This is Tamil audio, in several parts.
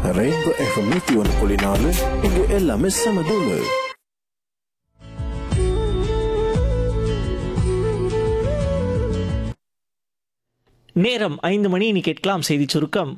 ரெயின்போ எஃப்எம் நூத்தி ஒன்று புள்ளி நாலு இங்க எல்லாமே செம தூளு நேரம் ஐந்து மணி இனி கேட்கலாம் செய்தி சுருக்கம்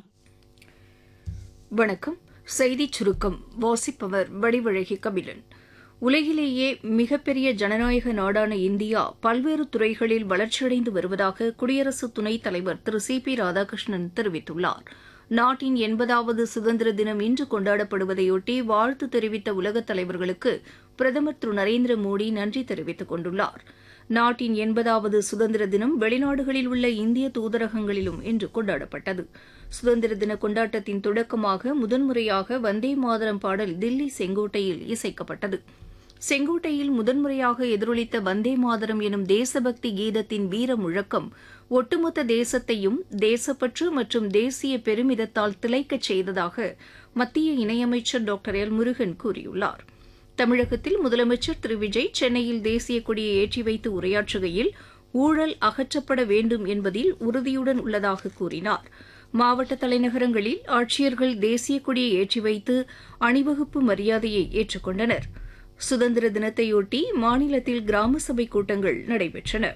வணக்கம் செய்திச் சுருக்கம் வாசிப்பவர் வடிவழகி கபிலன் உலகிலேயே மிகப்பெரிய ஜனநாயக நாடான இந்தியா பல்வேறு துறைகளில் வளர்ச்சியடைந்து வருவதாக குடியரசு துணைத் தலைவர் திரு சி பி ராதாகிருஷ்ணன் தெரிவித்துள்ளார் நாட்டின் எண்பதாவது சுதந்திர தினம் இன்று கொண்டாடப்படுவதையொட்டி வாழ்த்து தெரிவித்த உலகத் தலைவர்களுக்கு பிரதமர் திரு நரேந்திர மோடி நன்றி தெரிவித்துக் கொண்டுள்ளார் நாட்டின் எண்பதாவது சுதந்திர தினம் வெளிநாடுகளில் உள்ள இந்திய தூதரகங்களிலும் இன்று கொண்டாடப்பட்டது சுதந்திர தின கொண்டாட்டத்தின் தொடக்கமாக முதன்முறையாக வந்தே மாதரம் பாடல் தில்லி செங்கோட்டையில் இசைக்கப்பட்டது செங்கோட்டையில் முதன்முறையாக எதிரொலித்த வந்தே மாதரம் எனும் தேசபக்தி கீதத்தின் வீர முழக்கம் ஒட்டுமொத்த தேசத்தையும் தேசப்பற்று மற்றும் தேசிய பெருமிதத்தால் திளைக்கச் செய்ததாக மத்திய இணையமைச்சர் டாக்டர் எல் முருகன் கூறியுள்ளார் தமிழகத்தில் முதலமைச்சர் திரு விஜய் சென்னையில் தேசிய கொடியை ஏற்றி வைத்து உரையாற்றுகையில் ஊழல் அகற்றப்பட வேண்டும் என்பதில் உறுதியுடன் உள்ளதாக கூறினார் மாவட்ட தலைநகரங்களில் ஆட்சியர்கள் தேசிய கொடியை ஏற்றி வைத்து அணிவகுப்பு மரியாதையை ஏற்றுக்கொண்டனர் சுதந்திர தினத்தையொட்டி மாநிலத்தில் கிராம சபை கூட்டங்கள் நடைபெற்றன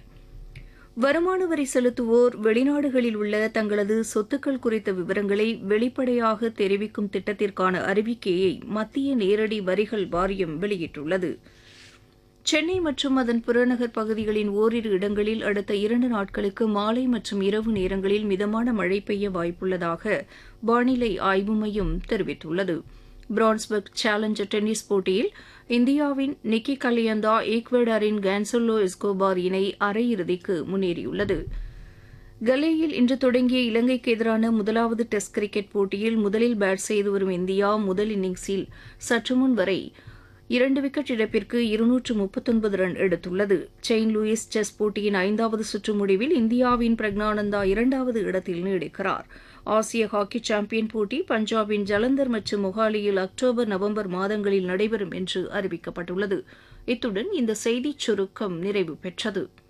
வருமான வரி செலுத்துவோர் வெளிநாடுகளில் உள்ள தங்களது சொத்துக்கள் குறித்த விவரங்களை வெளிப்படையாக தெரிவிக்கும் திட்டத்திற்கான அறிவிக்கையை மத்திய நேரடி வரிகள் வாரியம் வெளியிட்டுள்ளது சென்னை மற்றும் அதன் புறநகர் பகுதிகளின் ஓரிரு இடங்களில் அடுத்த இரண்டு நாட்களுக்கு மாலை மற்றும் இரவு நேரங்களில் மிதமான மழை பெய்ய வாய்ப்புள்ளதாக வானிலை ஆய்வு மையம் தெரிவித்துள்ளது பிரான்ஸ்பர்க் சேலஞ்சர் டென்னிஸ் போட்டியில் இந்தியாவின் நிக்கி கலியந்தா ஈக்வெடாரின் கேன்சல்லோ எஸ்கோபார் இணை அரையிறுதிக்கு முன்னேறியுள்ளது கலேயில் இன்று தொடங்கிய இலங்கைக்கு எதிரான முதலாவது டெஸ்ட் கிரிக்கெட் போட்டியில் முதலில் பேட் செய்து வரும் இந்தியா முதல் இன்னிங்ஸில் சற்றுமுன் வரை இரண்டு விக்கெட் இழப்பிற்கு இருநூற்று முப்பத்தொன்பது ரன் எடுத்துள்ளது செயின்ட் லூயிஸ் செஸ் போட்டியின் ஐந்தாவது சுற்று முடிவில் இந்தியாவின் பிரக்னானந்தா இரண்டாவது இடத்தில் நீடிக்கிறார் ஆசிய ஹாக்கி சாம்பியன் போட்டி பஞ்சாபின் ஜலந்தர் மற்றும் மொஹாலியில் அக்டோபர் நவம்பர் மாதங்களில் நடைபெறும் என்று அறிவிக்கப்பட்டுள்ளது இத்துடன் இந்த செய்திச் சுருக்கம் நிறைவு பெற்றது